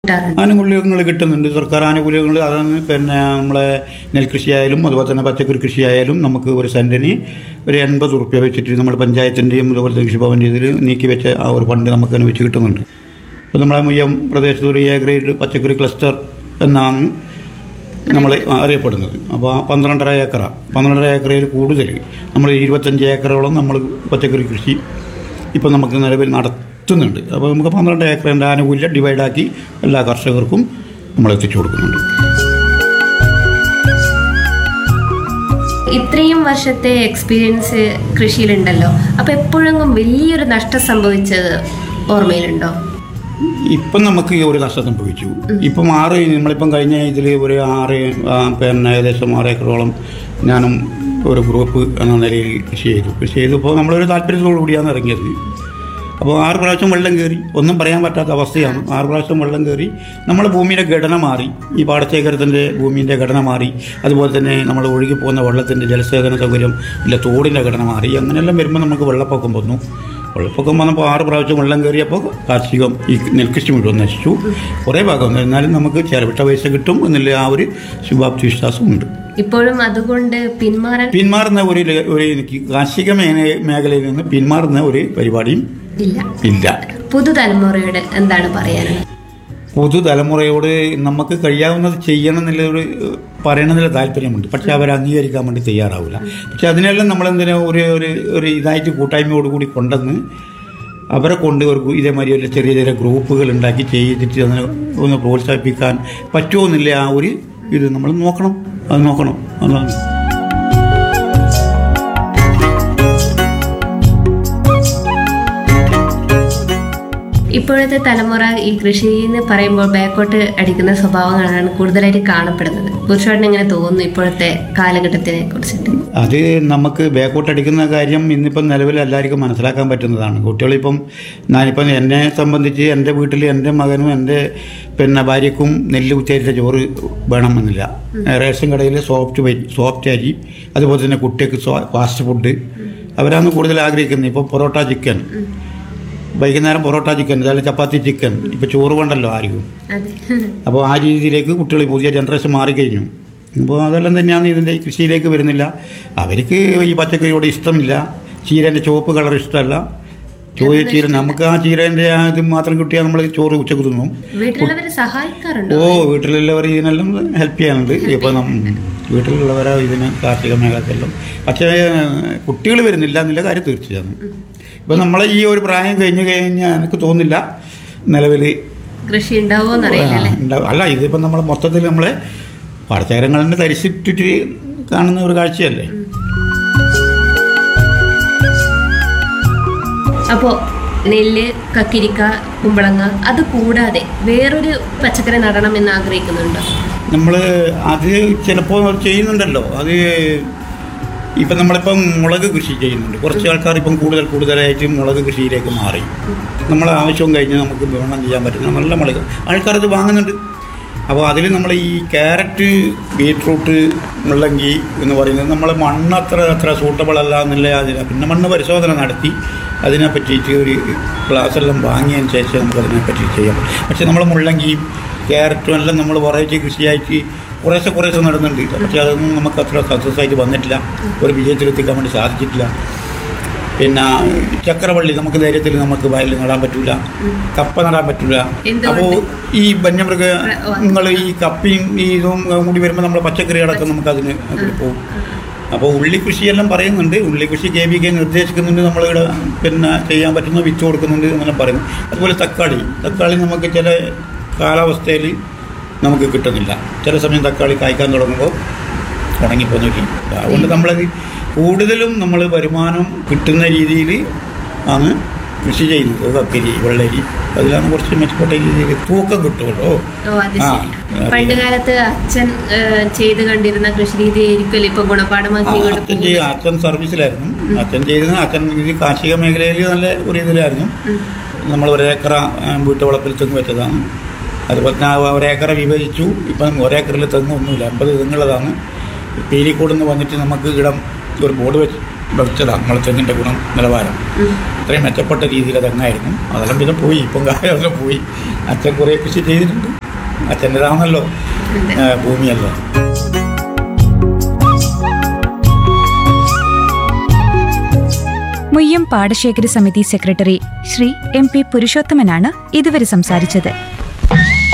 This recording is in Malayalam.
കിട്ടാറുണ്ട് ആനുകൂല്യങ്ങൾ കിട്ടുന്നുണ്ട് സർക്കാർ ആനുകൂല്യങ്ങൾ അതാണ് പിന്നെ നമ്മളെ നെൽകൃഷിയായാലും അതുപോലെ തന്നെ പച്ചക്കറി കൃഷിയായാലും നമുക്ക് ഒരു സെൻറ്റിന് ഒരു എൺപത് റുപ്യ വെച്ചിട്ട് നമ്മൾ പഞ്ചായത്തിൻ്റെയും അതുപോലെ തന്നെ കൃഷിഭവൻ്റെ ഇതിൽ നീക്കി വെച്ച ആ ഒരു ഫണ്ട് നമുക്ക് തന്നെ വെച്ച് കിട്ടുന്നുണ്ട് അപ്പോൾ നമ്മളെ മുയ്യം പ്രദേശത്ത് ഒരു എ ഗ്രേഡ് പച്ചക്കറി ക്ലസ്റ്റർ എന്നാണ് നമ്മൾ അറിയപ്പെടുന്നത് അപ്പോൾ ആ പന്ത്രണ്ടര ഏക്കറ പന്ത്രണ്ടര ഏക്കറയിൽ കൂടുതൽ നമ്മൾ ഇരുപത്തഞ്ച് ഏക്കറോളം നമ്മൾ പച്ചക്കറി കൃഷി ഇപ്പം നമുക്ക് നിലവിൽ നടത്തുന്നുണ്ട് അപ്പോൾ നമുക്ക് പന്ത്രണ്ട് ഏക്കറിൻ്റെ ആനുകൂല്യം ഡിവൈഡാക്കി എല്ലാ കർഷകർക്കും നമ്മൾ എത്തിച്ചു കൊടുക്കുന്നുണ്ട് ഇത്രയും വർഷത്തെ എക്സ്പീരിയൻസ് കൃഷിയിലുണ്ടല്ലോ അപ്പൊ എപ്പോഴെങ്കിലും വലിയൊരു നഷ്ടം സംഭവിച്ചത് ഓർമ്മയിലുണ്ടോ ഇപ്പം നമുക്ക് ഈ ഒരു നഷ്ടം സംഭവിച്ചു ഇപ്പം ആറ് നമ്മളിപ്പം കഴിഞ്ഞ ഇതിൽ ഒരു ആറ് ആ, പിന്നെ ഏകദേശം ആറ് ഏക്കറോളം ഞാനും ഒരു ഗ്രൂപ്പ് എന്ന നിലയിൽ കൃഷി ചെയ്തു കൃഷി ചെയ്തപ്പോൾ നമ്മളൊരു താല്പര്യത്തോടു കൂടിയാണ് ഇറങ്ങിയത് അപ്പോൾ ആറ് പ്രാവശ്യം വെള്ളം കയറി ഒന്നും പറയാൻ പറ്റാത്ത അവസ്ഥയാണ് ആറ് പ്രാവശ്യം വെള്ളം കയറി നമ്മുടെ ഭൂമിയുടെ ഘടന മാറി ഈ പാടശേഖരത്തിൻ്റെ ഭൂമിൻ്റെ ഘടന മാറി അതുപോലെ തന്നെ നമ്മൾ ഒഴുകി പോകുന്ന വെള്ളത്തിൻ്റെ ജലസേചന സൗകര്യം ഇല്ല തോടിൻ്റെ ഘടന മാറി അങ്ങനെയെല്ലാം വരുമ്പോൾ നമുക്ക് വെള്ളപ്പൊക്കം വന്നു വെള്ളപ്പൊക്കം വന്നപ്പോൾ ആറ് പ്രാവശ്യം വെള്ളം കയറിയപ്പോൾ കാർഷികം ഈ നെൽകൃഷി മുഴുവൻ നശിച്ചു കുറേ ഭാഗം എന്നാലും നമുക്ക് ചിലവിട്ട പൈസ കിട്ടും എന്നുള്ള ആ ഒരു ശുഭാപ്തി വിശ്വാസമുണ്ട് ഇപ്പോഴും അതുകൊണ്ട് പിന്മാറാൻ പിന്മാറുന്ന ഒരു ല- ഒരു എനിക്ക് കാർഷിക മേ- മേഖലയിൽ നിന്ന് പിന്മാറുന്ന ഒരു പരിപാടിയും ഇല്ല ഇല്ല പുതുതലമുറയോട് എന്താണ് പറയാനുള്ളത് പുതുതലമുറയോട് നമുക്ക് കഴിയാവുന്നത് ചെയ്യണം എന്നുള്ള ഒരു പറയണമെന്നുള്ള താല്പര്യമുണ്ട് പക്ഷെ അവർ അംഗീകരിക്കാൻ വേണ്ടി തയ്യാറാവില്ല പക്ഷെ അതിനെല്ലാം നമ്മളെന്തിനാ ഒരു ഒരു ഒരു ഇതായിട്ട് കൂട്ടായ്മയോടുകൂടി കൊണ്ടുവന്ന് അവരെ കൊണ്ട് ഒരു ഗു- ഇതേമാതിരി ഒരു ചെറിയ ചെറിയ ഗ്രൂപ്പുകൾ ഉണ്ടാക്കി ചെയ്തിട്ട് അതിനെ ഒന്ന് പ്രോത്സാഹിപ്പിക്കാൻ പറ്റുമോ എന്നില്ല ആ ഒരു ഇത് നമ്മൾ നോക്കണം അത് നോക്കണം അതാണ് ഇപ്പോഴത്തെ തലമുറ ഈ കൃഷി എന്ന് പറയുമ്പോൾ ബാക്കോട്ട് അടിക്കുന്ന സ്വഭാവങ്ങളാണ് കൂടുതലായിട്ട് കാണപ്പെടുന്നത് പുരുഷോട്ടിന് എങ്ങനെ തോന്നുന്നു ഇപ്പോഴത്തെ കാലഘട്ടത്തിനെ കുറിച്ചിട്ട് അത് നമുക്ക് ബാക്കോട്ട് അടിക്കുന്ന കാര്യം ഇന്നിപ്പം നിലവിൽ എല്ലാവർക്കും മനസ്സിലാക്കാൻ പറ്റുന്നതാണ് കുട്ടികളിപ്പം ഞാനിപ്പം എന്നെ സംബന്ധിച്ച് എൻ്റെ വീട്ടിൽ എൻ്റെ മകനും എൻ്റെ പിന്നെ ഭാര്യക്കും നെല്ല് കുത്തിയരിച്ച ചോറ് വേണമെന്നില്ല റേഷൻ കടയിൽ സോഫ്റ്റ് വരി സോഫ്റ്റ് അരി അതുപോലെ തന്നെ കുട്ടികൾക്ക് ഫാസ്റ്റ് ഫുഡ് അവരാണ് കൂടുതൽ ആഗ്രഹിക്കുന്നത് ഇപ്പോൾ പൊറോട്ട ചിക്കൻ വൈകുന്നേരം പൊറോട്ട ചിക്കൻ അതായത് ചപ്പാത്തി ചിക്കൻ ഇപ്പോൾ ചോറ് വേണ്ടല്ലോ ആർക്കും അതെ അപ്പോൾ ആ രീതിയിലേക്ക് കുട്ടികൾ പുതിയ ജനറേഷൻ മാറിക്കഴിഞ്ഞു അപ്പോൾ അതെല്ലാം തന്നെയാണ് ഇതിൻ്റെ ഈ കൃഷിയിലേക്ക് വരുന്നില്ല അവർക്ക് ഈ പച്ചക്കറിയോട് ഇഷ്ടമില്ല ചീരൻ്റെ ചുവപ്പ് കളർ ഇഷ്ടമല്ല ചോര ചീര നമുക്ക് ആ ചീരൻ്റെ ആ ഇത് മാത്രം കിട്ടിയാൽ നമ്മൾ ചോറ് ഉച്ചക്ക് തിന്നും വീട്ടിലുള്ളവരെ സഹായിക്കാറുണ്ടോ ഓ വീട്ടിലുള്ളവർ ഇതിനെല്ലാം ഹെൽപ്പ് ചെയ്യാനുണ്ട് ഇപ്പോൾ നം വീട്ടിലുള്ളവരെ ഇതിന് കാർഷിക മേഖലക്കെല്ലാം പക്ഷേ കുട്ടികൾ വരുന്നില്ല എന്നുള്ള കാര്യം തീർച്ചയാണ് ഇപ്പം നമ്മളെ ഈ ഒരു പ്രായം കഴിഞ്ഞ് കഴിഞ്ഞാൽ എനിക്ക് തോന്നുന്നില്ല നിലവിൽ കൃഷി ഉണ്ടാവോ എന്നറിയില്ലല്ലേ ഉണ്ടാവും. അല്ല ഇതിപ്പോൾ നമ്മൾ മൊത്തത്തിൽ നമ്മളെ പാടശേഖരങ്ങളുടെ തരിച്ചിട്ടിട്ട് കാണുന്ന ഒരു കാഴ്ചയല്ലേ അപ്പോ നെല്ല് കക്കിരിക്ക കുമ്പളങ്ങ അത് കൂടാതെ വേറൊരു പച്ചക്കറി നടണം എന്ന് ആഗ്രഹിക്കുന്നുണ്ടോ നമ്മൾ അത് ചിലപ്പോൾ ചെയ്യുന്നുണ്ടല്ലോ അത് ഇപ്പം നമ്മളിപ്പം മുളക് കൃഷി ചെയ്യുന്നുണ്ട് കുറച്ച് ആൾക്കാർ ഇപ്പം കൂടുതൽ കൂടുതലായിട്ട് മുളക് കൃഷിയിലേക്ക് മാറി നമ്മളെ ആവശ്യവും കഴിഞ്ഞ് നമുക്ക് വിപണനം ചെയ്യാൻ പറ്റുന്ന നല്ല മുളക് ആൾക്കാരത് വാങ്ങുന്നുണ്ട് അപ്പോൾ അതിൽ നമ്മൾ ഈ ക്യാരറ്റ് ബീട്രൂട്ട് മുള്ളങ്കി എന്ന് പറയുന്നത് നമ്മൾ മണ്ണ് അത്ര അത്ര സൂട്ടബിൾ അല്ല എന്നുള്ള അതിന് പിന്നെ മണ്ണ് പരിശോധന നടത്തി അതിനെ പറ്റിയിട്ട് ഒരു ക്ലാസ് എല്ലാം വാങ്ങിയതിന് ശേഷം നമുക്ക് അതിനെ പറ്റി ചെയ്യാം പക്ഷേ നമ്മൾ മുള്ളങ്കിയും ക്യാരറ്റും എല്ലാം നമ്മൾ വെറൈറ്റി കൃഷിയായിട്ട് കുറേശ്ശെ കുറേശ്ശെ നടന്നുണ്ട് പക്ഷേ അതൊന്നും നമുക്ക് അത്ര സക്സസ് ആയിട്ട് വന്നിട്ടില്ല ഒരു വിജയത്തിലെത്തിക്കാൻ വേണ്ടി സാധിച്ചിട്ടില്ല പിന്നെ ചക്രവള്ളി നമുക്ക് ധൈര്യത്തിൽ നമുക്ക് വയലിൽ നടാൻ പറ്റൂല കപ്പ നടാൻ പറ്റൂല എന്തുകൊണ്ട്? അപ്പോൾ ഈ വന്യമൃഗ നിങ്ങൾ ഈ കപ്പയും ഈ ഇതും കൂടി വരുമ്പോൾ നമ്മൾ പച്ചക്കറികളൊക്കെ നമുക്ക് അതിന് പോകും അപ്പോൾ ഉള്ളി കൃഷിയെല്ലാം പറയുന്നുണ്ട് ഉള്ളി കൃഷി കെ വി കെ നിർദ്ദേശിക്കുന്നുണ്ട് നമ്മളിവിടെ പിന്നെ ചെയ്യാൻ പറ്റുന്ന വിത്ത് കൊടുക്കുന്നുണ്ട് എന്നെല്ലാം പറയുന്നു അതുപോലെ തക്കാളി തക്കാളി നമുക്ക് ചില കാലാവസ്ഥയിൽ നമുക്ക് കിട്ടുന്നില്ല ചില സമയം തക്കാളി കായ്ക്കാൻ തുടങ്ങുമ്പോൾ ഉണങ്ങിപ്പോന്നിട്ട് അതുകൊണ്ട് നമ്മളത് കൂടുതലും നമ്മൾ വരുമാനം കിട്ടുന്ന രീതിയിൽ ആണ് കൃഷി ചെയ്യുന്നത് കക്കരി വെള്ളരി അതിലാണ് കുറച്ച് മെച്ചപ്പെട്ട രീതിയിൽ തൂക്കം കിട്ടുമല്ലോ ഓ അത് ആ, ശരി പണ്ട് കാലത്ത് അച്ഛൻ ഏഹ്, ചെയ്ത് കണ്ടിരുന്ന കൃഷി രീതി ആയിരിക്കുമല്ലോ ഇപ്പൊ ഗുണപാഠമാക്കി ആ, ഇങ്ങോട്ട് അച്ഛൻ ചെയ്യ അച്ഛൻ സർവീസിലായിരുന്നു അച്ഛൻ ചെയ്തത് അച്ഛൻ ഇത് കാർഷിക മേഖലയിൽ നല്ല ഒരു ഇതിലായിരുന്നു നമ്മൾ ഒരേക്കറ ആ, വീട്ടുവളപ്പിൽ തെങ്ങ് വെച്ചതാണ് അതുപോലെ തന്നെ ആ ഒരേക്കറ വിഭജിച്ചു ഇപ്പം ഒരേക്കറിൽ തെങ്ങ് ഒന്നുമില്ല അമ്പത് തെങ്ങുള്ളതാണ് പീലിക്കോട് നിന്ന് വന്നിട്ട് നമുക്ക് ഇടം ഒരു ബോർഡ് വെച്ച് വെച്ചതാണ് നമ്മളെ തെങ്ങിൻ്റെ ഗുണം നിലവാരം അത്രയും മെച്ചപ്പെട്ട രീതിയിൽ തെങ്ങായിരുന്നു അതെല്ലാം പിന്നെ പോയി ഇപ്പം കാലം പോയി അച്ഛൻ കുറേ കൃഷി ചെയ്തിട്ടുണ്ട് അച്ഛൻ്റെതാണല്ലോ അതെ. ആ, ഭൂമിയല്ലോ മുയ്യം പാടശേഖര സമിതി സെക്രട്ടറി ശ്രീ എം പി പുരുഷോത്തമനാണ് ഇതുവരെ സംസാരിച്ചത്